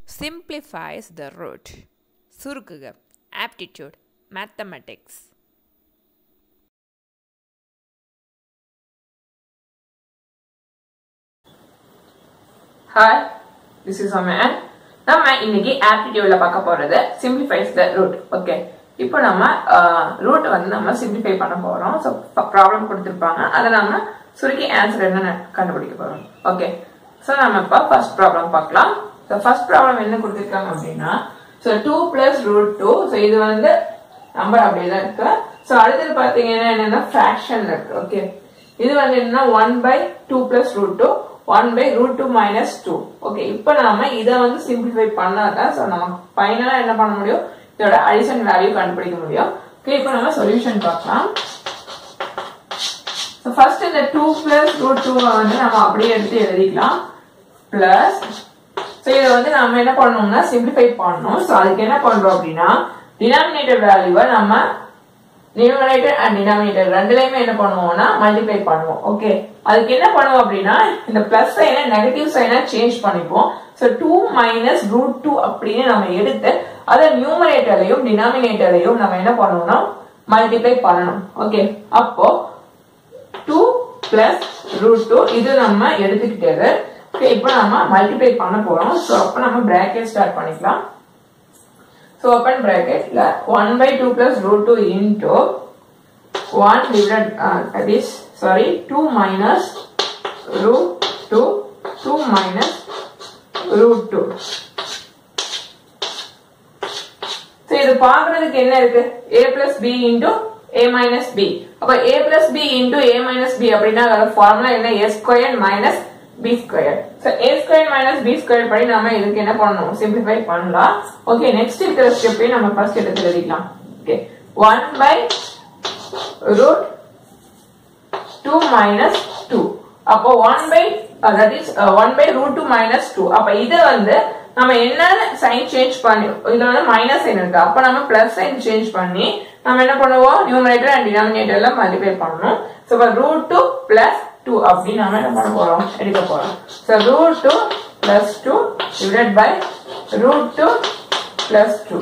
simplifies the root சுருக்குக aptitude mathematics hi this is அமேன் நம்ம இன்னைக்கு ஆப்டிடியூட்ல பார்க்க போறது சிம்பிளிஃபைஸ் த ரூட் ஓகே இப்போ நம்ம ரூட் வந்து நம்ம சிம்பிளிஃபை பண்ண போறோம் ஸோ ப்ராப்ளம் கொடுத்துருப்பாங்க அதை நம்ம சுருக்கி ஆன்சர் என்னன்னு கண்டுபிடிக்க போறோம் ஓகே ஸோ நம்ம இப்போ ஃபர்ஸ்ட் ப்ராப்ளம் பார்க்கலாம் ஸோ ஃபர்ஸ்ட் ப்ராப்ளம் என்ன கொடுத்துருக்காங்க அப்படின்னா so two plus root two so இது வந்து நம்பர் அப்படியே தான் இருக்கு ஸோ அடுத்தது பார்த்தீங்கன்னா என்னன்னா ஃப்ராக்ஷன் இருக்கு ஓகே இது வந்து என்னன்னா one by two plus root two one by root two minus two okay இப்போ நாம இதை வந்து சிம்பிளிஃபை பண்ணாதான் ஸோ நம்ம ஃபைனலா என்ன பண்ண முடியும் இதோட அடிஷன் வேல்யூ கண்டுபிடிக்க முடியும் ஓகே இப்போ நம்ம சொல்யூஷன் பார்க்கலாம் ஸோ ஃபர்ஸ்ட் இந்த டூ பிளஸ் ரூட் டூ வந்து நம்ம அப்படியே எடுத்து எழுதிக்கலாம் பிளஸ் ஸோ இதை வந்து நம்ம என்ன பண்ணணும்னா சிம்பிளிஃபை பண்ணணும் ஸோ அதுக்கு என்ன பண்றோம் அப்படின்னா டினாமினேட்டர் வேல்யூவை நம்ம நியூமரேட்டர் அண்ட் டினாமினேட்டர் ரெண்டுலையுமே என்ன பண்ணுவோம்னா மல்டிப்ளை பண்ணுவோம் ஓகே அதுக்கு என்ன பண்ணுவோம் அப்படின்னா இந்த பிளஸ் சைனை நெகட்டிவ் சைனா சேஞ்ச் பண்ணிப்போம் so two minus root two அப்படின்னு நம்ம எடுத்து அதை நியூமரேட்டர்லையும் டினாமினேட்டர்லையும் நம்ம என்ன பண்ணுவோம்னா மல்டிப்ளை பண்ணணும் ஓகே அப்போ டூ பிளஸ் ரூட் டூ இது நம்ம எடுத்துக்கிட்டது ஓகே இப்போ நம்ம மல்டிப்ளை பண்ண போறோம் ஸோ அப்போ நம்ம பிராக்கெட் ஸ்டார்ட் பண்ணிக்கலாம் So open bracket 1 by 2 plus root 2 into 1 divided uh, that is sorry 2 minus root 2 2 minus root 2 so இது பாக்குறதுக்கு என்ன இருக்கு a plus b into a minus b அப்ப a plus b into a minus b அப்படின்னா அதோட formula என்ன a squared minus b squared so a squared minus b squared படி நாம இதுக்கு என்ன பண்ணணும் சிம்பிளிஃபை பண்ணலாம் ஓகே நெக்ஸ்ட் இருக்கிற ஸ்டெப்பை நம்ம ஃபர்ஸ்ட் எடுத்து எழுதிக்கலாம் ஓகே 1 by root 2 minus 2 அப்போ 1 by uh, that is uh, 1 by root 2 minus 2 அப்ப இத வந்து நம்ம என்ன சைன் சேஞ்ச் பண்ணி இதுல வந்து மைனஸ் சைன் இருக்கு அப்ப நம்ம பிளஸ் சைன் சேஞ்ச் பண்ணி நம்ம என்ன பண்ணுவோம் நியூமரேட்டர் அண்ட் டினாமினேட்டர்ல மல்டிப்ளை பண்ணணும் சோ இப்போ ரூட் டூ பிளஸ் டூ அப்படின்னு நம்ம என்ன பண்ண போறோம் எடுக்க போறோம் so root two plus two divide by root two plus two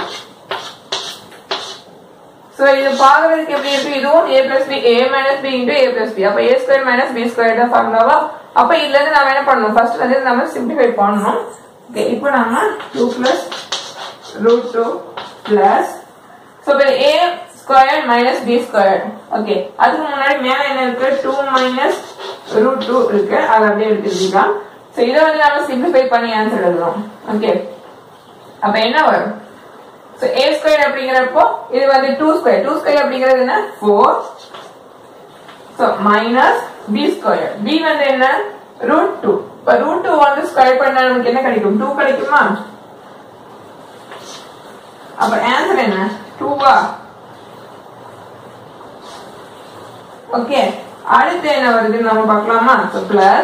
so இது பாக்குறதுக்கு எப்படி இருக்கு இதுவும் a plus b a minus b into a plus b அப்ப a square minus b square தான் ஃபார்முலாவா அப்ப இதுல இருந்து நாம என்ன பண்ணணும் ஃபர்ஸ்ட் வந்து நம்ம சிம்பிளிஃபை பண்ணணும் ஓகே இப்போ நாம 2 plus root 2 plus சோ இப்போ a square minus b square okay அதுக்கு முன்னாடி மேல என்ன இருக்கு 2 minus root 2 இருக்கு அதை அப்படியே எடுத்துக்கலாம் சோ இதை வந்து நாம சிம்பிளிஃபை பண்ணி ஆன்சர் எழுதுறோம் ஓகே அப்ப என்ன வரும் So a square அப்படிங்கிறப்போ இது வந்து 2 square 2 square அப்படிங்கிறது என்ன 4 so minus b square b வந்து என்ன root 2 இப்ப root 2 வந்து ஸ்கொயர் பண்ணா நமக்கு என்ன கிடைக்கும் 2 கிடைக்குமா அப்ப ஆன்சர் என்ன 2 வா ஓகே அடுத்து என்ன வருது நம்ம பார்க்கலாமா so plus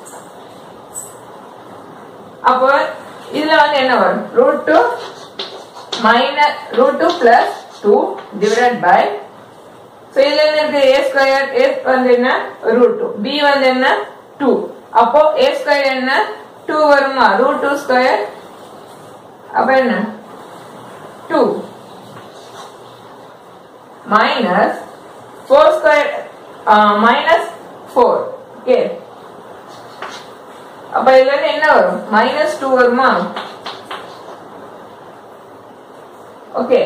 அப்போ இதுல வந்து என்ன வரும் root 2 minus root 2 plus 2 divided by so இதுல என்ன இருக்கு a square a வந்து என்ன root 2 b வந்து என்ன 2 அப்போ a square என்ன 2 வருமா root 2 square அப்ப என்ன 2 minus 4 square uh, minus 4 okay அப்ப இதுல இருந்து என்ன வரும் minus 2 வருமா ஓகே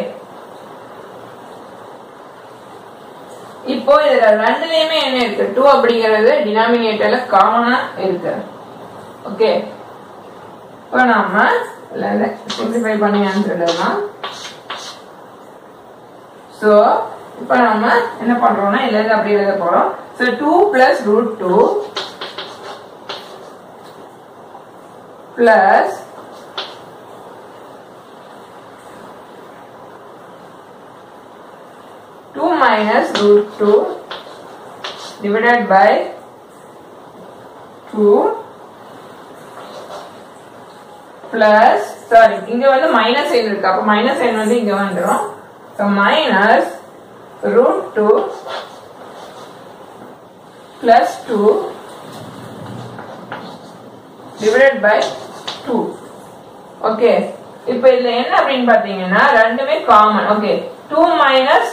இப்போ இதுல ரெண்டுலயுமே என்ன இருக்கு டூ அப்படிங்கிறது டினாமினேட்டர்ல காமனா இருக்கு ஓகே இப்போ நாம சிம்பிளிஃபை பண்ணி ஆன்சர் எழுதலாம் ஸோ இப்போ நாம என்ன பண்றோம்னா இதுல இருந்து அப்படி எழுத போறோம் so two plus root two plus two minus root two divided by two plus sorry இங்க வந்து மைனஸ் சைன் இருக்கு அப்ப மைனஸ் சைன் வந்து இங்க வந்துடும் so minus root 2 plus 2 divided by 2 okay இப்போ இதுல என்ன அப்படின்னு பாத்தீங்கன்னா ரெண்டுமே common okay two minus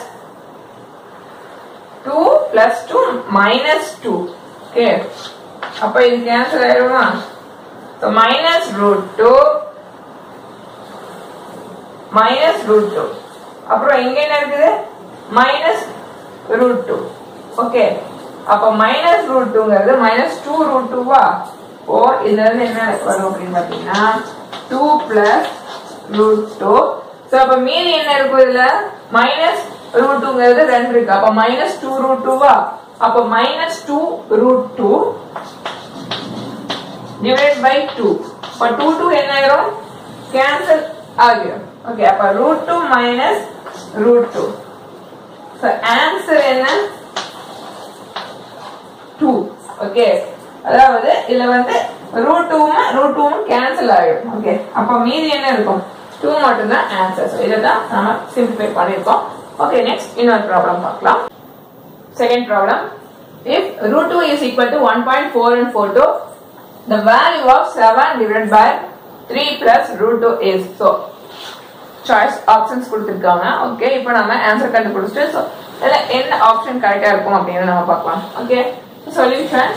two plus two minus two okay அப்ப இது கேன்சல் ஆயிடுமா so minus root two minus root two அப்புறம் இங்க என்ன இருக்குது மைனஸ் ரூட் டூ ஓகே அப்ப மைனஸ் ரூட் டூங்கிறது மைனஸ் டூ ரூட் டூவா ஓ இதுல இருந்து என்ன வரும் அப்படின்னு பாத்தீங்கன்னா two plus root two so அப்ப மீதி என்ன இருக்கும் இதுல மைனஸ் ரூட் டூங்கிறது ரெண்டு இருக்கு அப்ப மைனஸ் டூ ரூட் டூவா அப்ப minus two root two divide by two அப்ப டூ டூ என்ன ஆயிரும் கேன்சல் ஆகிரும் ஓகே அப்ப root two minus root two so answer என்ன டூ ஓகே அதாவது இதுல வந்து ரூட் டூவும் ரூட் டூவும் கேன்சல் ஆகிடும் ஓகே அப்ப மீதி என்ன இருக்கும் டூ மட்டும் தான் ஆன்சர் ஸோ இதை தான் நம்ம சிம்பிளிஃபை பண்ணியிருக்கோம் ஓகே நெக்ஸ்ட் இன்னொரு ப்ராப்ளம் பார்க்கலாம் second problem if root two is equal to one point four and four two the value of 7 divided by 3 plus root 2 is so choice options கொடுத்துருக்காங்க okay இப்போ நம்ம answer கண்டுபிடிச்சிட்டு so இதில் என்ன option கரெக்டாக இருக்கும் அப்படின்னு நம்ம பார்க்கலாம் ஓகே சொல்யூஷன்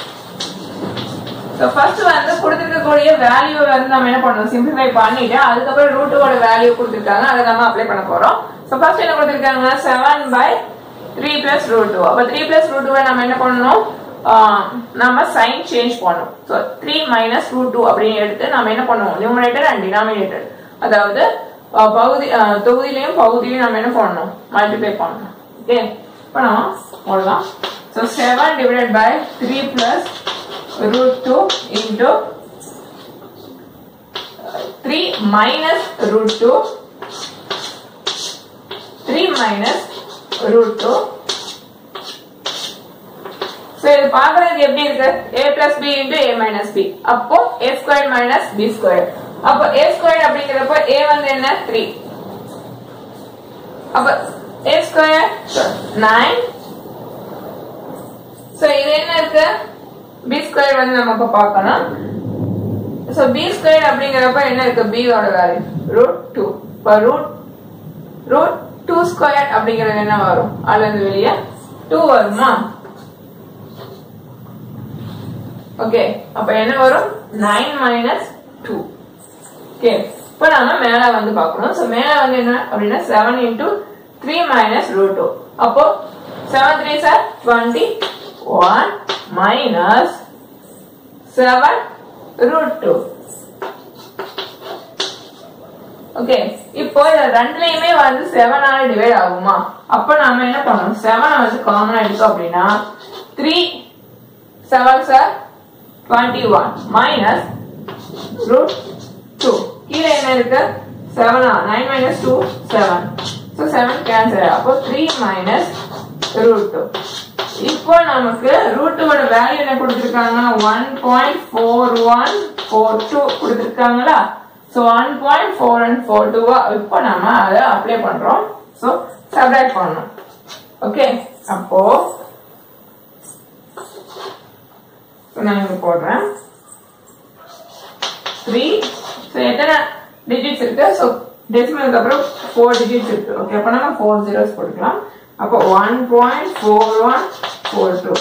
ஸோ ஃபர்ஸ்ட் வந்து கொடுத்துருக்கக்கூடிய வேல்யூ வந்து நம்ம என்ன பண்ணணும் சிம்பிளிஃபை பண்ணிட்டு அதுக்கப்புறம் ரூட்டோட வேல்யூ கொடுத்துருக்காங்க அதை நம்ம அப்ளை பண்ண போறோம் ஸோ ஃபர்ஸ்ட் என்ன கொடுத்துருக்காங்க seven by three plus root two அப்போ த்ரீ பிளஸ் ரூட் டூவை நம்ம என்ன பண்ணணும் ஆஹ் நம்ம சைன் சேஞ்ச் பண்ணணும் so three minus root two அப்படின்னு எடுத்து நம்ம என்ன பண்ணுவோம் நியூமரேட்டர் அண்ட் டினாமினேட்டர் அதாவது ஆஹ் பகுதி ஆஹ் தொகுதியிலையும் பகுதியிலையும் நம்ம என்ன பண்ணணும் மல்டிப்ளை பண்ணணும் ஓகே இப்போ நம்ம போடலாம் so seven divided by three plus root 2 into uh, 3 minus root 2 3 minus root 2 so இது பார்க்கறதுக்கு எப்படி இருக்கு a plus b into a minus b அப்போ a squared minus b squared அப்போ a squared அப்படிங்கிறப்போ a வந்து என்ன 3 அப்ப a squared 9 so இது என்ன இருக்கு பி ஸ்கொயர் வந்து நம்ம இப்ப பார்க்கணும் ஸோ பி ஸ்கொயர் அப்படிங்கிறப்ப என்ன இருக்கு b ஓட வேல்யூ ரூட் டூ இப்போ ரூட் ரூட் டூ ஸ்கொயர் அப்படிங்கிறது என்ன வரும் அதுல இருந்து வெளியே டூ வருமா ஓகே அப்ப என்ன வரும் நைன் மைனஸ் டூ ஓகே இப்போ நம்ம மேல வந்து பார்க்கணும் ஸோ மேல வந்து என்ன அப்படின்னா seven into three minus root two அப்போ செவன் த்ரீ சார் twenty one minus seven root two okay இப்போ இது ரெண்டுலயுமே வந்து செவனால டிவைட் ஆகுமா அப்ப நாம என்ன பண்ணணும் செவனை வந்து காமனா எடுத்தோம் அப்படின்னா three seven sir twenty one minus root two கீழே என்ன இருக்கு செவனா nine minus two seven so seven cancel அப்போ த்ரீ மைனஸ் ரூட் டூ இப்போ நமக்கு ரூட்டோட வேல்யூ என்ன கொடுத்துருக்காங்க one point four one four two கொடுத்துருக்காங்களா so one point four and four டூவா இப்போ நம்ம அதை அப்ளை பண்றோம் ஸோ சப்ராக்ட் பண்ணணும் ஓகே அப்போ நான் இங்க போடுறேன் த்ரீ ஸோ எத்தனை டிஜிட்ஸ் இருக்கு ஸோ டெசிமலுக்கு அப்புறம் ஃபோர் டிஜிட்ஸ் இருக்கு ஓகே அப்போ நம்ம ஃபோர் ஜீரோஸ் போட்டுக்கலாம் அப்போ one point four one four two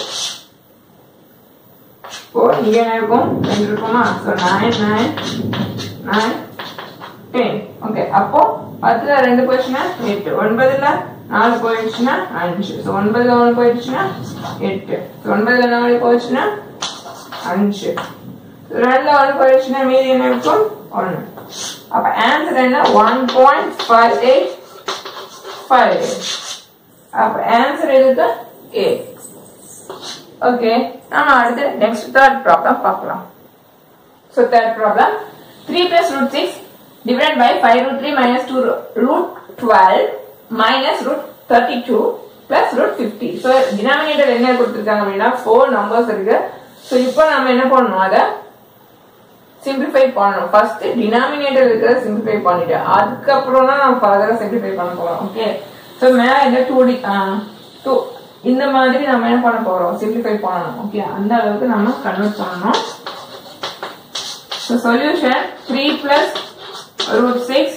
இப்போ இங்க என்ன இருக்கும் ரெண்டு இருக்குமா so nine nine nine ten okay அப்போ பத்துல ரெண்டு போயிடுச்சுன்னா எட்டு ஒன்பதுல நாலு போயிடுச்சுன்னா அஞ்சு ஸோ ஒன்பதுல ஒன்று போயிடுச்சுன்னா எட்டு ஸோ ஒன்பதுல நாலு போயிடுச்சுன்னா அஞ்சு ரெண்டுல ஒன்று போயிடுச்சுன்னா மீதி என்ன இருக்கும் ஒன்று அப்ப ஆன்சர் என்ன one point five eight five eight அப்ப ஆன்சர் எதுக்கு ஏ ஓகே நாம அடுத்து நெக்ஸ்ட் தேர்ட் ப்ராப்ளம் பார்க்கலாம் so third problem three plus root six divide by five root three minus two root twelve minus root thirty two plus root fifty so denominator என்ன கொடுத்துருக்காங்க அப்படின்னா four numbers இருக்கு so இப்போ நம்ம என்ன பண்ணணும் அதை சிம்பிளிஃபை பண்ணணும் ஃபர்ஸ்ட் டினாமினேட்டர் இருக்கிறத சிம்பிளிஃபை பண்ணிட்டு அதுக்கப்புறம் தான் நம்ம ஃபர்தரா சிம்பிளிஃபை பண்ண போறோம் ஓகே ஸோ மேல என்ன டூ டி டூ இந்த மாதிரி நம்ம என்ன பண்ண போறோம் சிம்பிளிஃபை பண்ணணும் ஓகே அந்த அளவுக்கு நம்ம கன்வெர்ட் பண்ணணும் so solution three plus root six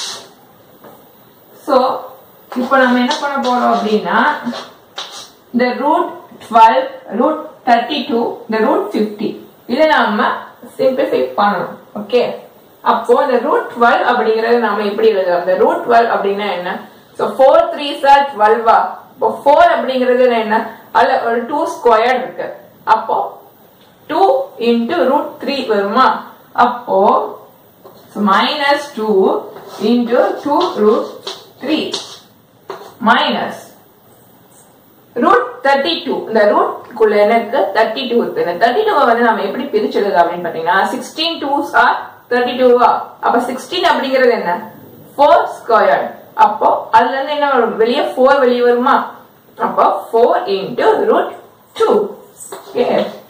so இப்போ நம்ம என்ன பண்ண போறோம் அப்படின்னா இந்த root twelve root thirty two இந்த ரூட் ஃபிஃப்டி இதை நம்ம சிம்பிளிஃபை பண்ணணும் ஓகே அப்போ இந்த ரூட் டுவெல் அப்படிங்கறது நாம எப்படி எழுதலாம் இந்த ரூட் டுவெல் அப்படின்னா என்ன ஸோ ஃபோர் த்ரீ சார் டுவெல்வா இப்போ ஃபோர் அப்படிங்கிறது என்ன அதுல ஒரு டூ ஸ்கொயர் இருக்கு அப்போ டூ இன்டு ரூட் த்ரீ வருமா அப்போ minus two into two root three minus root thirty two இந்த ரூட் குள்ள எனக்கு தேர்ட்டி டூ இருக்கு இந்த தேர்ட்டி டூவை வந்து நம்ம எப்படி பிரிச்செழுது அப்படின்னு பாத்தீங்கன்னா சிக்ஸ்டீன் டூஸ் ஆர் தேர்ட்டி டூவா அப்ப சிக்ஸ்டீன் அப்படிங்கிறது என்ன ஃபோர் ஸ்கொயர் அப்போ அதுல இருந்து என்ன வரும் வெளியே ஃபோர் வெளியே வருமா அப்போ four into root two okay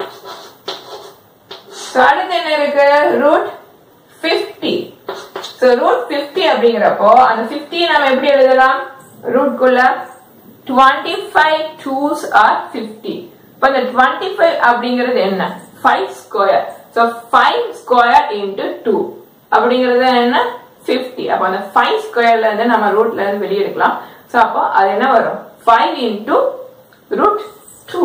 அடுத்து என்ன இருக்கு root fifty so root fifty அப்படிங்கிறப்போ அந்த பிப்டி நம்ம எப்படி எழுதலாம் ரூட் குள்ள twenty five twos are fifty இப்போ இந்த டுவெண்ட்டி ஃபைவ் அப்படிங்கிறது என்ன five square so five square into two அப்படிங்கிறது என்ன பிப்டி அப்போ அந்த ஃபைவ் ஸ்கொயர்ல இருந்து நம்ம ரூட்ல இருந்து வெளியே எடுக்கலாம் ஸோ அப்போ அது என்ன வரும் five into root two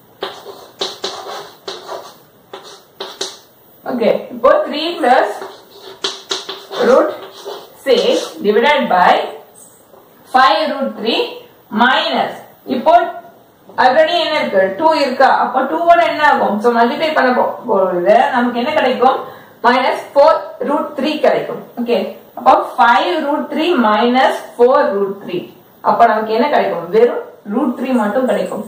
okay இப்போ three plus root 6 divided by 5 root 3 minus இப்போ ஆல்ரெடி என்ன இருக்கு 2 இருக்கா அப்போ 2 ஓட என்ன ஆகும் சோ மல்டிப்ளை பண்ண போ- பொழுது நமக்கு என்ன கிடைக்கும் மைனஸ் ஃபோர் ரூட் த்ரீ கிடைக்கும் ஓகே அப்போ five root three minus four root three அப்போ நமக்கு என்ன கிடைக்கும் வெறும் ரூட் த்ரீ மட்டும் கிடைக்கும்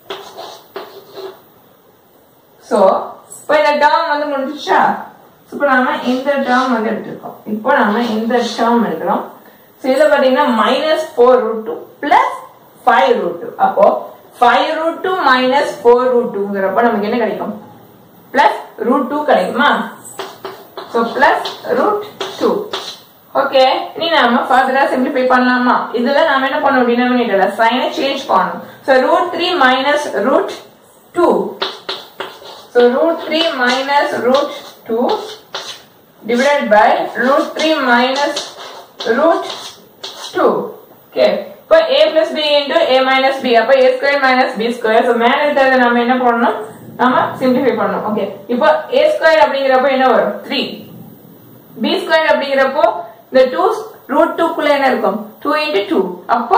சோ இப்போ இந்த டேர்ம் வந்து முடிஞ்சிச்சா இப்போ நாம இந்த டேர்ம் வந்து எடுத்துருக்கோம் இப்போ நாம இந்த டேர்ம் எடுக்கிறோம் ஸோ இதில் பார்த்தீங்கன்னா minus four root two plus five root two அப்போ five root two minus four root டூங்கிறப்ப நமக்கு என்ன கிடைக்கும் பிளஸ் ரூட் டூ கிடைக்குமா so plus root two okay இனி நாம ஃபர்தரா சிம்பிளிஃபை பண்ணலாமா இதுல நாம என்ன பண்ணணும் டினாமினேட்டர்ல சைனை சேஞ்ச் பண்ணணும் so root three minus root two so root three minus root two divided by root 3 minus root 2 okay இப்போ a plus b into a minus b அப்ப a square minus b square so மேல இருக்கிறத நாம என்ன பண்ணணும் நாம simplify பண்ணணும் okay இப்போ a square அப்படிங்கிறப்போ என்ன வரும் 3 b square அப்படிங்கிறப்போ இந்த 2 root 2 குள்ள என்ன இருக்கும் 2 into 2 அப்போ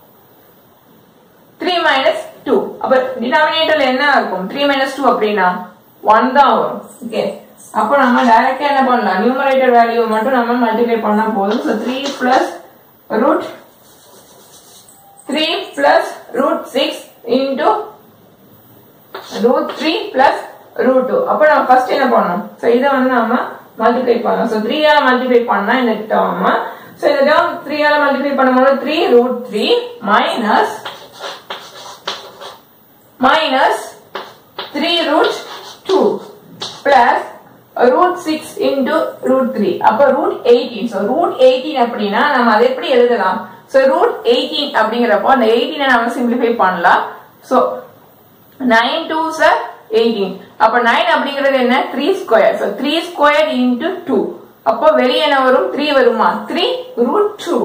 3 minus 2 அப்ப டினாமினேட்டர்ல என்ன இருக்கும் 3 minus 2 அப்படின்னா 1 தான் வரும் ஓகே அப்போ நம்ம டைரக்டா என்ன பண்ணலாம் நியூமரேட்டர் வேல்யூ மட்டும் நம்ம மல்டிப்ளை பண்ணா போதும் so 3 plus root 3 plus root 6 into root 3 plus root 2 அப்போ நம்ம ஃபர்ஸ்ட் என்ன பண்ணணும் so இதை வந்து நம்ம மல்டிப்ளை பண்ணலாம் so 3 ஆல மல்டிப்ளை பண்ணா இந்த டேர்ம் so இந்த டேர்ம் 3 ஆல மல்டிப்ளை பண்ணும்போது 3 root 3 minus minus 3 root 2 plus root 6 into root 3 அப்ப root 18 so root 18 அப்படின்னா நம்ம அதை எப்படி எழுதலாம் so root 18 அப்படிங்கிறப்போ அந்த 18 -ஐ நம்ம simplify பண்ணலாம் so 9 2s are 18 அப்ப 9 அப்படிங்கிறது என்ன 3 ஸ்கொயர் so 3 ஸ்கொயர் into 2 அப்போ வெளியே என்ன வரும் 3 வருமா 3 root 2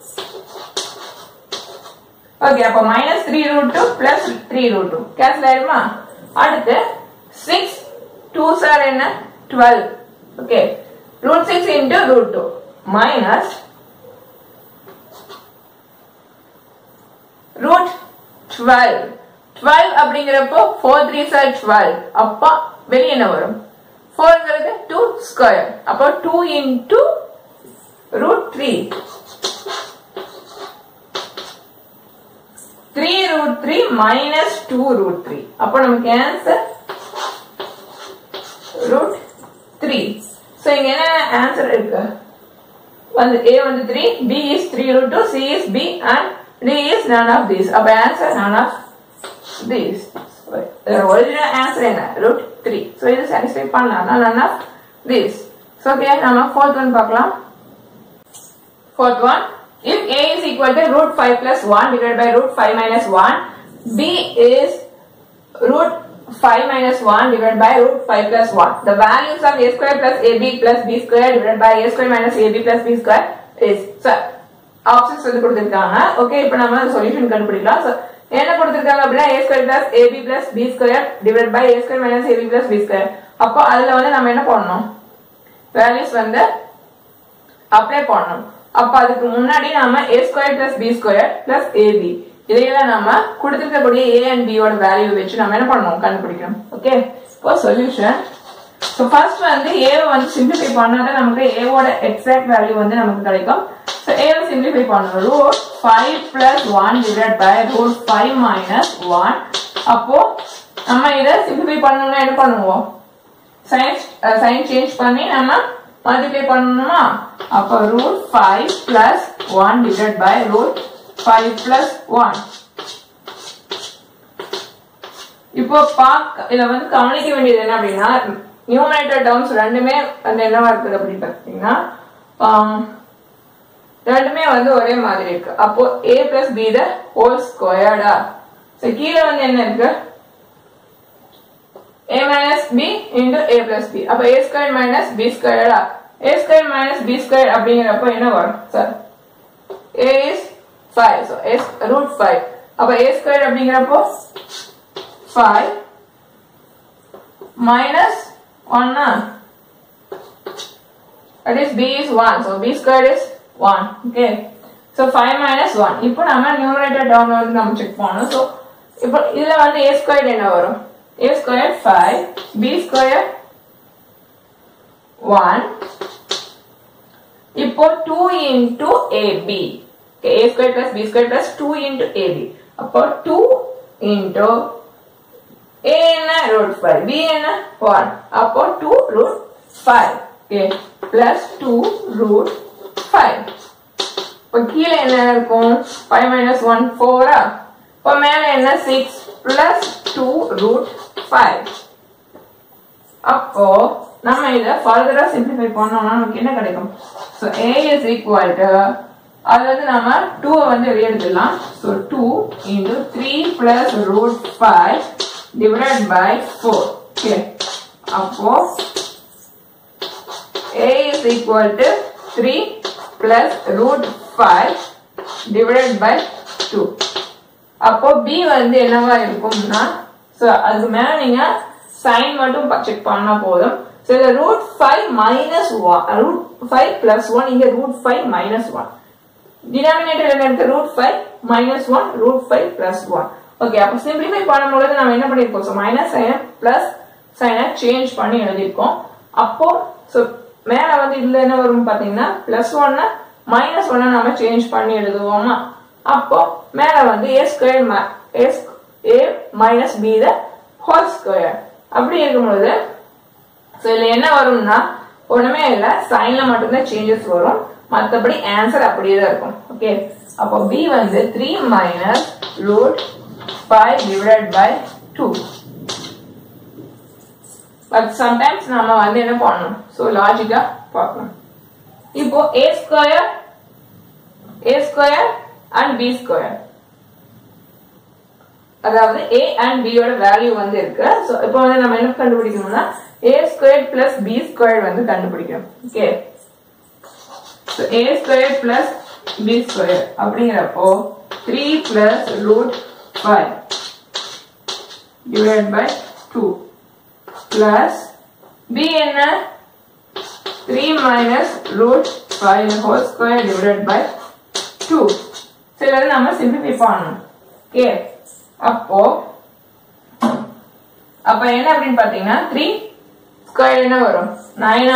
ஓகே அப்ப minus three root two plus three root two cancel ஆயிருமா அடுத்து சிக்ஸ் டூ சார் என்ன twelve okay root six into root two minus root twelve twelve அப்படிங்கிறப்போ ஃபோர் த்ரீ சார் டுவெல் அப்போ வெளியே என்ன வரும் ஃபோர்ங்கிறது டூ ஸ்கொயர் அப்போ two into root three three root three minus two root three அப்போ நமக்கு ஆன்சர் ரூட் த்ரீ ஸோ இங்க என்ன ஆன்சர் இருக்கு வந்து ஏ வந்து three B is three root two C is B and D is none of these அப்போ answer none of these original answer என்ன root three so இது சாட்டிஸ்ஃபை பண்ணலாம் none of these so okay நம்ம fourth one பார்க்கலாம் Fourth one, if a is equal to root 5 plus 1 divided by root 5 minus 1, b is root 5 minus 1 divided by root 5 plus 1. The values of a square plus ab plus b square divided by a square minus ab plus b square is. So, options வந்து கொடுத்திருக்காங்க okay இப்போ நம்ம solution கண்டுபிடிக்கலாம் So, என்ன கொடுத்திருக்காங்க அப்படின்னா a square plus ab plus b square divided by a square minus ab plus b square அப்போ அதுல வந்து நம்ம என்ன பண்ணணும் வேல்யூஸ் வந்து அப்ளை பண்ணணும் அப்ப அதுக்கு முன்னாடி நாம a square plus B square plus AB இதையெல்லாம் நாம கொடுத்திருக்கக்கூடிய a அண்ட் b யோட வேல்யூ வச்சு நம்ம என்ன பண்ணணும் கண்டுபிடிக்கணும் ஓகே இப்போ சொல்யூஷன் ஸோ ஃபர்ஸ்ட் வந்து a வந்து சிம்பிளிஃபை பண்ணாதான் நமக்கு a வோட எக்ஸாக்ட் வேல்யூ வந்து நமக்கு கிடைக்கும் ஸோ a வை சிம்பிளிஃபை பண்ணணும் root five plus one divide by root five minus one அப்போ நம்ம இதை சிம்பிளிஃபை பண்ணணும்னா என்ன பண்ணுவோம் சைன் சைன் சேஞ்ச் பண்ணி நம்ம மல்டிப்ளை பண்ணணுமா அப்போ root five plus one divide by root five plus one இப்போ பார்க்க இதை வந்து கவனிக்க வேண்டியது என்ன அப்படின்னா நியூமரேட்டர் டேர்ம்ஸ் ரெண்டுமே வந்து என்னவா இருக்குது அப்படின்னு பார்த்தீங்கன்னா ஆம், ரெண்டுமே வந்து ஒரே மாதிரி இருக்கு அப்போ A plus B the whole ஸ்கொயர்டா ஸோ கீழே வந்து என்ன இருக்கு a minus b into a plus b அப்ப a square minus b square a square minus b square அப்படிங்கிறப்ப என்ன வரும் சார் a is 5 so a root 5 அப்ப a square அப்படிங்கிறப்போ 5 minus 1 that is b is 1 so b square is 1 okay so 5 minus 1 இப்போ நம்ம numerator term வந்து நம்ம செக் பண்ணணும் so இப்போ இதுல வந்து a square என்ன வரும் a square 5 b square 1 இப்போ 2 into ab okay, a square plus b square plus 2 into ab அப்போ 2 into a என்ன root 5 b என்ன 1 அப்போ 2 root 5 okay plus 2 root 5 இப்போ கீழே என்ன இருக்கும் 5 minus 1 4 ஆ இப்போ மேல என்ன 6 plus 2 root 5 அப்போ நம்ம இத ஃபர்தரா சிம்பிளிஃபை பண்ணோம்னா நமக்கு என்ன கிடைக்கும் so a is equal to அது வந்து நம்ம 2 வந்து வெளியே எடுத்துடலாம் so 2 into 3 plus root 5 divided by 4 okay அப்போ a is equal to 3 plus root 5 divided by 2 அப்போ b வந்து என்னவா இருக்கும்னா ஸோ அதுக்கு மேல நீங்க சைன் மட்டும் செக் பண்ணா போதும் ஸோ இந்த root five minus one root five plus one இங்க root five minus one denominator என்ன இருக்கு root five minus one root five plus one okay அப்போ சிம்பிளிஃபை பண்ணும்போது நம்ம என்ன பண்ணிருக்கோம் ஸோ மைனஸ் சைனை பிளஸ் சைனை சேஞ்ச் பண்ணி எழுதியிருக்கோம் அப்போ ஸோ மேல வந்து இதுல என்ன வரும் பாத்தீங்கன்னா பிளஸ் ஒன்னு மைனஸ் ஒன்னு நம்ம சேஞ்ச் பண்ணி எழுதுவோமா அப்போ மேல வந்து A square A minus B the whole square அப்படி இருக்கும்பொழுது ஸோ இதுல என்ன வரும்னா ஒண்ணுமே இல்ல சைன்ல மட்டும்தான் சேஞ்சஸ் வரும் மத்தபடி ஆன்சர் அப்படியே தான் இருக்கும் ஓகே அப்போ பி வந்து three minus root five divide by two but sometimes நம்ம வந்து என்ன பண்ணணும் ஸோ லாஜிக்கா பார்க்கணும் இப்போ A square A square and B square அதாவது a அண்ட் b யோட வேல்யூ வந்து இருக்கு ஸோ இப்போ வந்து நம்ம என்ன கண்டுபிடிக்கணும்னா a square plus B square வந்து கண்டுபிடிக்கணும் okay so a square plus B square அப்படிங்கிறப்போ three plus root five divide by two plus B என்ன three minus root five whole square divide by two சில நம்ம சிம்பிளிஃபை பண்ணணும் okay அப்போ அப்ப என்ன அப்படின்னு பாத்தீங்கன்னா த்ரீ ஸ்கொயர் என்ன வரும் நைனா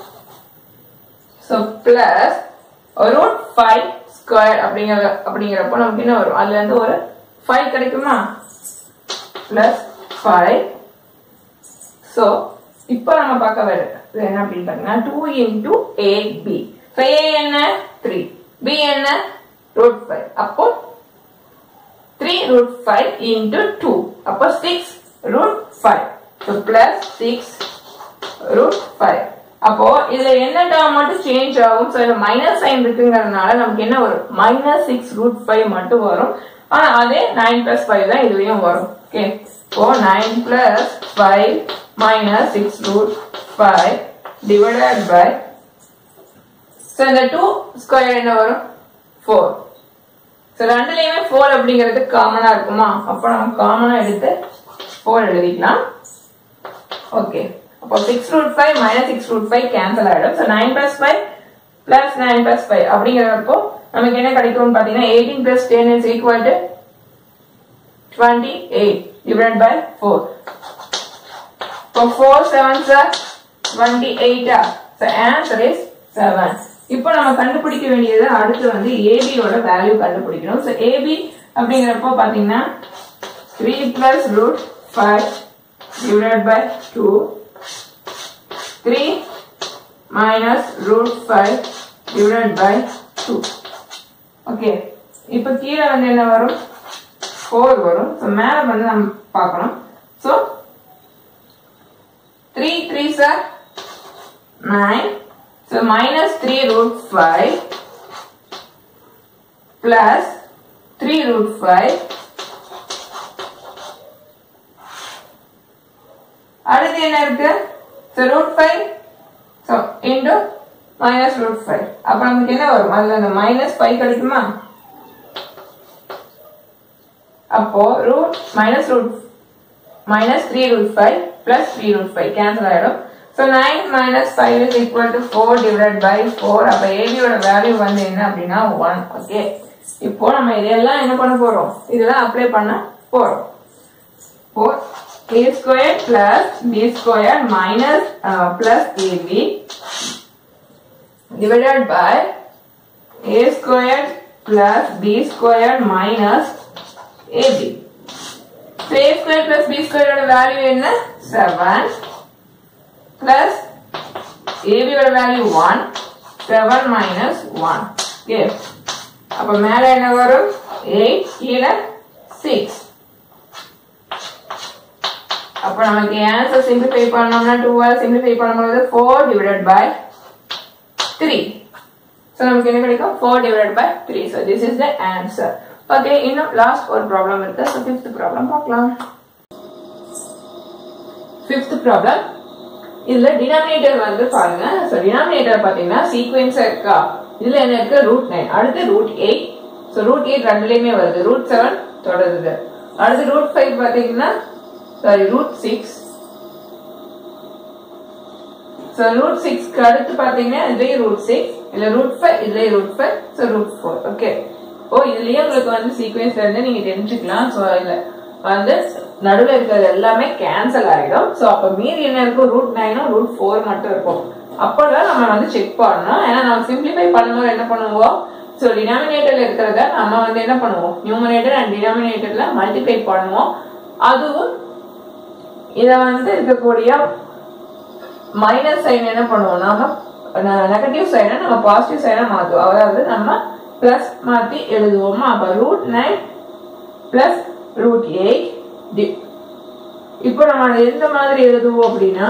so plus root five square அப்படிங்கிற அப்படிங்கிறப்போ நமக்கு என்ன வரும் அதுல இருந்து ஒரு ஃபைவ் கிடைக்குமா பிளஸ் ஃபைவ் ஸோ இப்போ நம்ம பார்க்க வேண்டியது என்ன அப்படின்னு பார்த்தீங்கன்னா two into A B so A என்ன த்ரீ பி என்ன ரூட் ஃபைவ் அப்போ three root five into two அப்போ six root five so plus six root five அப்போ இதுல என்ன டேர்ம் மட்டும் சேஞ்ச் ஆகும் ஸோ இதுல மைனஸ் சைன் இருக்குங்கிறதுனால நமக்கு என்ன வரும் மைனஸ் சிக்ஸ் ரூட் ஃபைவ் மட்டும் வரும் ஆனா அதே நைன் பிளஸ் ஃபைவ் தான் இதுலயும் வரும் ஓகே இப்போ nine plus five minus six root five divided by so இந்த டூ ஸ்கொயர் என்ன வரும் ஃபோர் ஸோ ரெண்டுலேயுமே ஃபோர் அப்படிங்கிறது காமனாக இருக்குமா அப்போ நம்ம காமனாக எடுத்து ஃபோர் எழுதிக்கலாம் ஓகே அப்போ six root five minus six root five cancel ஆகிடும் so nine plus five plus nine plus five அப்படிங்கிறப்போ நமக்கு என்ன கிடைக்கும்னு பார்த்தீங்கன்னா eighteen plus ten is equal to twenty eight divide by four இப்போ ஃபோர் செவன் சார் டுவெண்ட்டி எயிட்டா so answer is seven இப்போ நம்ம கண்டுபிடிக்க வேண்டியது அடுத்து வந்து ஏபியோட வேல்யூ கண்டுபிடிக்கணும் ஸோ ஏபி அப்படிங்கிறப்போ பார்த்தீங்கன்னா three plus root five divided by 2 3 minus root 5 divided by 2 okay இப்போ கீழே வந்து என்ன வரும் 4 வரும் ஸோ மேலே வந்து நம்ம பார்க்கணும் so three three sir nine so minus three root five plus three root five அடுத்து என்ன இருக்கு so root five so into minus root five அப்போ நமக்கு என்ன வரும் அதில் அந்த மைனஸ் ஃபைவ் கிடைக்குமா அப்போ root minus root minus three root five plus three root five cancel ஆகிடும் so nine minus five is equal to four divide by four அப்போ ஏபியோட வேல்யூ வந்து என்ன அப்படின்னா ஒன் ஓகே இப்போ நம்ம இதெல்லாம் என்ன பண்ண போறோம் இதெல்லாம் அப்ளை பண்ண போறோம் four a square plus b square minus uh, plus ab divided by a square plus b square minus ab. So a square plus b square ஓட value என்ன 7 plus ab ஓட value 1 7 minus 1 okay அப்ப மேல என்ன வரும் 8 கீழே 6 அப்ப நமக்கு ஆன்சர் சிம்பிளிஃபை பண்ணோம்னா 2 ஆல் சிம்பிளிஃபை பண்ணும்போது 4 டிவைடட் பை 3 சோ நமக்கு என்ன கிடைக்கும் 4 divided by 3 so this is the answer okay இன்னும் லாஸ்ட் ஒரு ப்ராப்ளம் இருக்கு சோ ஃபிஃப்த் ப்ராப்ளம் பார்க்கலாம் ஃபிஃப்த் ப்ராப்ளம் இதுல டினாமினேட்டர் வந்து பாருங்க சோ டினாமினேட்டர் பாத்தீங்கன்னா சீக்வென்ஸ் இருக்கா இதுல என்ன இருக்கு ரூட் நைன் அடுத்து root eight so root eight ரெண்டுலயுமே வருது ரூட் செவன் தொடருது அடுத்து ரூட் ஃபைவ் பாத்தீங்கன்னா sorry root six so root சிக்ஸ்க்கு அடுத்து பாத்தீங்கன்னா இதுலயும் ரூட் சிக்ஸ் இல்ல ரூட் ஃபைவ் இதுலயும் root five so root four okay oh இதுலயே உங்களுக்கு வந்து சீக்வென்ஸ்ல இருந்து நீங்க தெரிஞ்சுக்கலாம் ஸோ இதுல வந்து நடுவில் இருக்கிறது எல்லாமே கேன்சல் ஆகிடும் ஸோ அப்போ மீதி என்ன இருக்கும் ரூட் நைனும் ரூட் ஃபோர் மட்டும் இருக்கும் அப்போதான் நம்ம வந்து செக் பண்ணணும் ஏன்னா நம்ம சிம்பிளிஃபை பண்ணும்போது என்ன பண்ணுவோம் ஸோ டினாமினேட்டர்ல இருக்கிறத நம்ம வந்து என்ன பண்ணுவோம் நியூமரேட்டர் அண்ட் டினாமினேட்டர்ல மல்டிப்ளை பண்ணுவோம் அதுவும் இத வந்து இருக்கக்கூடிய மைனஸ் சைன் என்ன பண்ணுவோம் நாம நெகட்டிவ் சைனை நம்ம பாசிட்டிவ் சைனை மாத்துவோம் அதாவது நம்ம பிளஸ் மாத்தி எழுதுவோமா அப்ப root nine plus root eight இப்போ நம்ம அதை எந்த மாதிரி எழுதுவோம் அப்படின்னா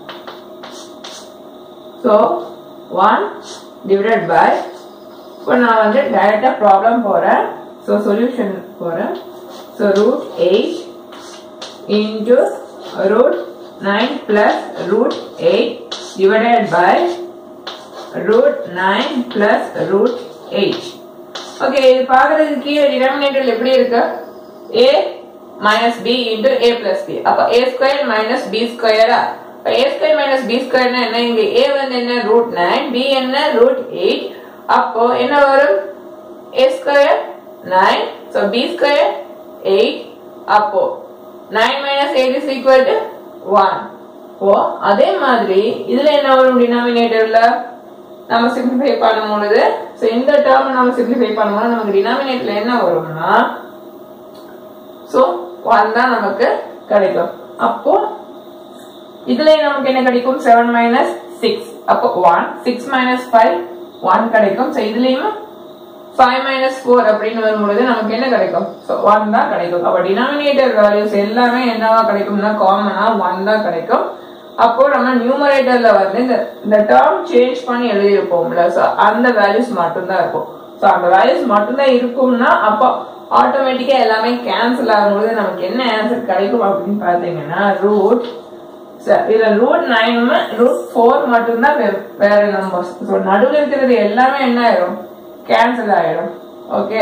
ஸோ ஒன் டிவைடட் பை இப்போ நான் வந்து டைரக்டா ப்ராப்ளம் போறேன் ஸோ சொல்யூஷன் போறேன் so root eight into root nine plus root eight divided by root nine plus root eight okay இது பார்க்கறதுக்கு கீழே டினாமினேட்டர் எப்படி இருக்கு a minus b into a plus b அப்ப a square minus b square ஆ அப்ப a square minus b square னா என்ன இங்க a வந்து என்ன root 9 b என்ன root 8 அப்போ என்ன வரும் a square 9 so b square 8 அப்போ 9 minus 8 is equal to 1 ஓ அதே மாதிரி இதுல என்ன வரும் டினாமினேட்டர்ல நம்ம சிம்பிளிஃபை பண்ணும் பொழுது ஸோ இந்த டேர்ம் நம்ம சிம்பிளிஃபை பண்ணும்போது நமக்கு டினாமினேட்டர்ல என்ன வரும்னா ஸோ ஒன் தான் நமக்கு கிடைக்கும் அப்போ இதுல நமக்கு என்ன கிடைக்கும் செவன் மைனஸ் சிக்ஸ் அப்போ one six minus five one கிடைக்கும் ஸோ இதுலயும் ஃபைவ் மைனஸ் ஃபோர் அப்படின்னு வரும்பொழுது நமக்கு என்ன கிடைக்கும் ஸோ ஒன் தான் கிடைக்கும் அப்போ டினாமினேட்டர் வேல்யூஸ் எல்லாமே என்னவா கிடைக்கும்னா காமனா ஒன் தான் கிடைக்கும் அப்போ நம்ம நியூமரேட்டர்ல வந்து இந்த இந்த டேர்ம் சேஞ்ச் பண்ணி எழுதியிருப்போம்ல ஸோ அந்த வேல்யூஸ் மட்டும்தான் இருக்கும் ஸோ அந்த வேல்யூஸ் மட்டும்தான் இருக்கும்னா அப்போ ஆட்டோமேட்டிக்கா எல்லாமே கேன்சல் ஆகும்போது நமக்கு என்ன ஆன்சர் கிடைக்கும் அப்படின்னு பார்த்தீங்கன்னா ரூட் இதுல ரூட் நைன் ரூட் ஃபோர் மட்டும்தான் வே- வேற நம்பர்ஸ் ஸோ நடுவில் இருக்கிறது எல்லாமே என்ன ஆயிடும் கேன்சல் ஆயிடும் ஓகே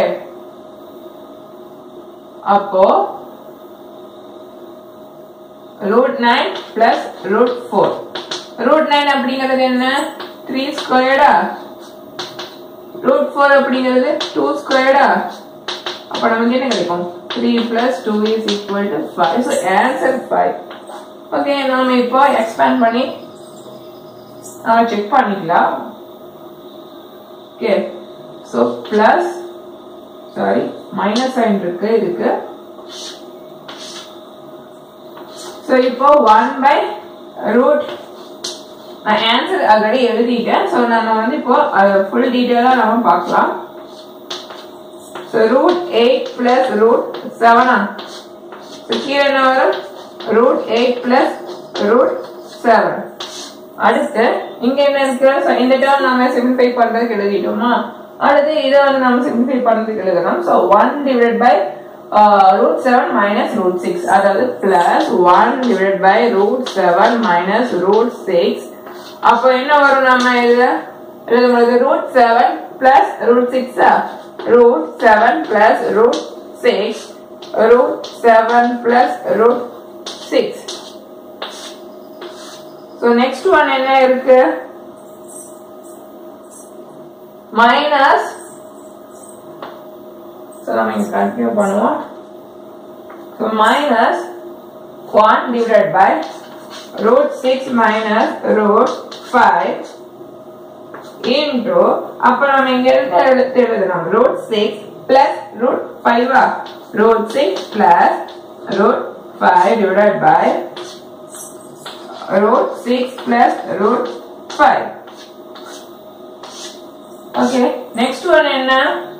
அப்போ root nine plus root four root nine அப்படிங்கிறது என்ன த்ரீ ஸ்கொயர்டா ரூட் ஃபோர் அப்படிங்கிறது டூ ஸ்கொயர்டா அப்போ நமக்கு என்ன கிடைக்கும் three plus two is equal to five so answer five okay நாம இப்போ எக்ஸ்பேண்ட் பண்ணி நாம செக் பண்ணிக்கலாம் okay so plus sorry minus sign இருக்கு இதுக்கு ஸோ இப்போ ஒன் பை ரூட் நான் ஆன்சர் ஆல்ரெடி எழுதிட்டேன் ஸோ நம்ம வந்து இப்போ அதை ஃபுல் டீட்டெயிலாக நம்ம பார்க்கலாம் so root eight plus root செவனா ஸோ கீழே என்ன வரும் root eight plus root seven அடுத்து இங்க என்ன இருக்கு So, இந்த டேர்ம் நம்ம சிம்பிளிஃபை பண்றதுக்கு எழுதிட்டோமா அடுத்து இதை வந்து நம்ம சிம்பிளிஃபை பண்றதுக்கு எழுதணும் so one divide by root seven minus root six அதாவது plus one divide by root seven minus root six அப்போ என்ன வரும் நம்ம இதுல எழுதும்போது ரூட் செவன் பிளஸ் ரூட் சிக்ஸா root seven plus root six root seven plus root six so next one என்ன இருக்கு மைனஸ் ஸோ நம்ம இங்க கண்டினியூ பண்ணுவோம் so minus one divide by root six minus root five into அப்போ நம்ம இங்க இருக்க எடுத்து எழுதணும் ரூட் சிக்ஸ் பிளஸ் ரூட் ஃபைவா root six plus root five divide by root 6 plus root 5. Okay, next one enna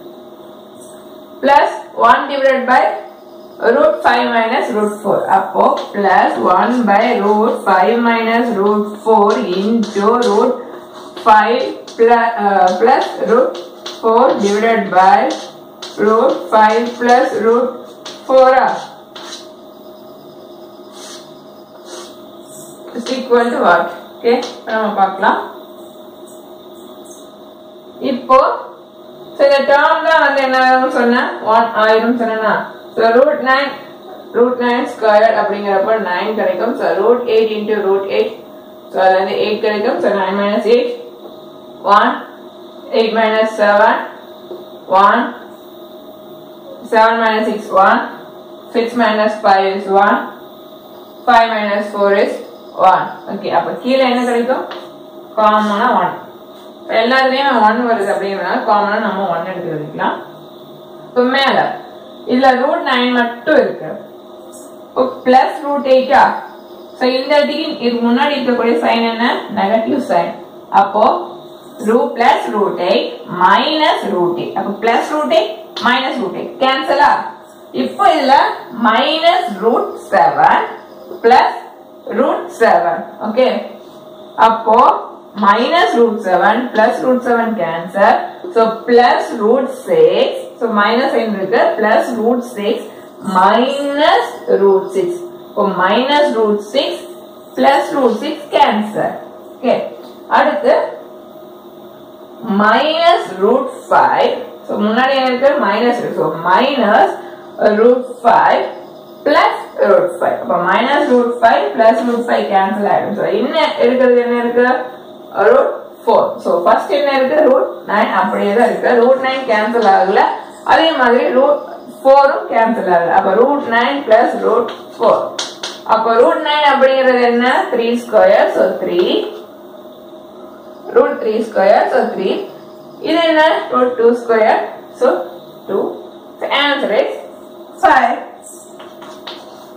plus 1 divided by root 5 minus root 4. அப்போ plus 1 by root 5 minus root 4 into root 5 plus, uh, plus root 4 divided by root 5 plus root 4. ah. is equal to what okay நம்ம பார்க்கலாம் இப்போ so இந்த term தான் வந்து என்ன ஆகும்னு சொன்னேன் ஒன் ஆயிரும் சொன்னா so root nine root nine square அப்படிங்கிறப்ப நைன் கிடைக்கும் so root eight into root eight so அது வந்து எயிட் கிடைக்கும் so nine minus eight one eight minus seven one seven minus six one six minus five is one five minus four is one okay அப்போ கீழே என்ன கிடைக்கும் காமனா one எல்லாத்துலேயும் one வருது அப்படிங்கிறதுனால காமனா நம்ம ஒன் எடுத்து எழுதிக்கலாம் இப்போ மேல இதுல ரூட் நைன் மட்டும் இருக்கு இப்போ பிளஸ் ரூட் எயிட்டா ஸோ இந்த இடத்துக்கு இதுக்கு முன்னாடி இருக்கக்கூடிய சைன் என்ன நெகட்டிவ் சைன் அப்போ root plus root eight minus root eight அப்போ plus root eight minus root eight கேன்சலா இப்போ இதுல minus root seven plus root seven okay அப்போ minus root seven plus root seven cancel so plus root six so minus இருக்கு plus root six minus root six இப்போ minus root six plus root six cancel okay அடுத்து minus root five so முன்னாடி என்ன இருக்கு minus இருக்கு so minus root five plus root five அப்போ minus root five plus root five cancel ஆயிடும் so என்ன இருக்கிறது என்ன இருக்கு ரூட் ஃபோர் ஸோ ஃபர்ஸ்ட் என்ன இருக்கு ரூட் நைன் அப்படியே தான் இருக்கு ரூட் நைன் கேன்சல் ஆகல அதே மாதிரி ரூட் ஃபோரும் கேன்சல் ஆகல அப்போ root nine plus root four அப்போ ரூட் நைன் அப்படிங்கிறது என்ன three square so three root 3 square so 3 இது என்ன root 2 square so 2 so answer is 5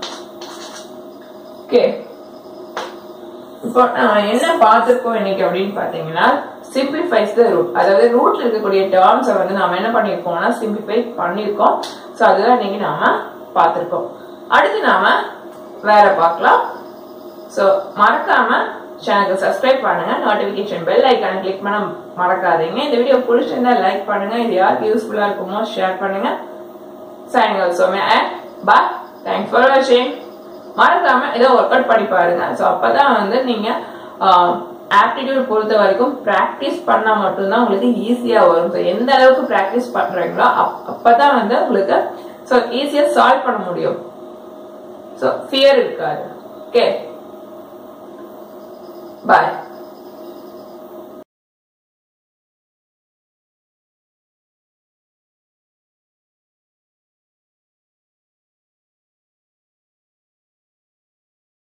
okay இப்போ நம்ம என்ன பார்த்துருக்கோம் இன்னைக்கு அப்படின்னு பார்த்தீங்கன்னா சிம்பிளிஃபைஸ் த ரூட் அதாவது ரூட்ல இருக்கக்கூடிய டேர்ம்ஸை வந்து நாம என்ன பண்ணியிருக்கோம்னா சிம்பிளிஃபை பண்ணியிருக்கோம் ஸோ அதுதான் இன்னைக்கு நாம பார்த்துருக்கோம் அடுத்து நாம வேற பார்க்கலாம் ஸோ மறக்காம சேனலுக்கு சப்ஸ்கிரைப் பண்ணுங்க நோட்டிபிகேஷன் பெல் ஐக்கான கிளிக் பண்ண மறக்காதீங்க இந்த வீடியோ பிடிச்சிருந்தா லைக் பண்ணுங்க இது யாருக்கு யூஸ்ஃபுல்லா இருக்குமோ ஷேர் பண்ணுங்க signing also and bye thanks for வாட்சிங் மறக்காம ஏதோ ஒர்க் அவுட் பண்ணி பாருங்க ஸோ அப்பதான் வந்து நீங்க ஆப்டிடியூட் பொறுத்த வரைக்கும் ப்ராக்டிஸ் பண்ணா மட்டும்தான் உங்களுக்கு ஈஸியா வரும் ஸோ எந்த அளவுக்கு ப்ராக்டிஸ் பண்றீங்களோ அப்- அப்பதான் வந்து உங்களுக்கு ஸோ ஈஸியா சால்வ் பண்ண முடியும் ஸோ ஃபியர் இருக்காது ஓகே பாய்